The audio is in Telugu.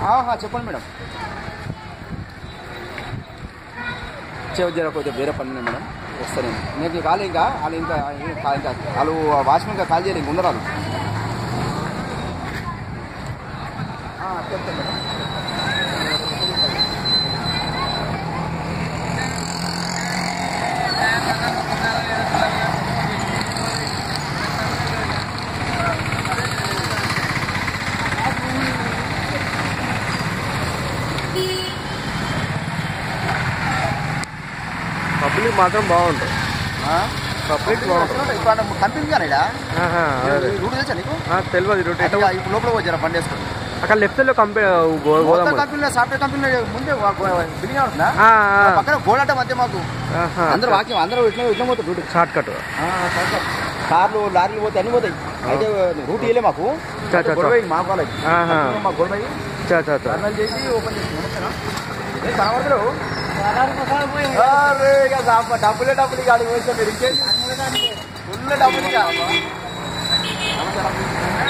ఆహా చెప్పండి మేడం చెవిజర కొద్దిగా వేరే పని ఉన్నాయి మేడం వస్తాను నేను నీకు కాలే ఇంకా వాళ్ళు ఇంకా ఇంకా ఇంకా వాళ్ళు వాచ్మెన్ ఇంకా కాల్ చేయలేదు ఇంక ఉండరాదు ఆ, చెప్తాను మేడం పబ్లిక్ మాత్రం బాగుంటుంది ఆ? పబ్లిక్ బాగుంటుంది ఇప్పుడు అక్కడ కనిపింది కానీ ఈడ? ఆహా, అదే. రూట్ తెలుసా నీకు ఆ, తెలియదు రూట్ అంటే ఇప్పుడు లోపల వచ్చారా బండి వేసుకొని అక్కడ లెఫ్ట్ సైడ్ లో కంపెనీ గోదాం మొత్తం కంపెనీలో సాఫ్ట్వేర్ కంపెనీలో ముందే బిల్డింగ్ ఉంటుందా ఆ, ఆ. పక్కన గోడాట మధ్య మాకు ఆహా. అందరూ వాక్యం అందరూ ఇట్లా ఇట్లా పోతారు రూట్ షార్ట్ కట్ కార్లు లారీలు పోతే అన్ని పోతాయి అయితే రూట్ ఇవ్వలే మాకు చా, చా, చా. గొడవ అయింది మా వాళ్ళకి ఆహా. మా గొడవ అయ్యి చా చా చా టర్నల్ చేసి ఓపెన్ చేసి నమస్తేనా ఏ కనబడతారు అరే, ఇక డబ్బు- డబ్బులే డబ్బులు ఇక అడిగి వేస్తే మీరు ఇంకేంటి ఫుల్ డబ్బులు ఇక నమస్కారం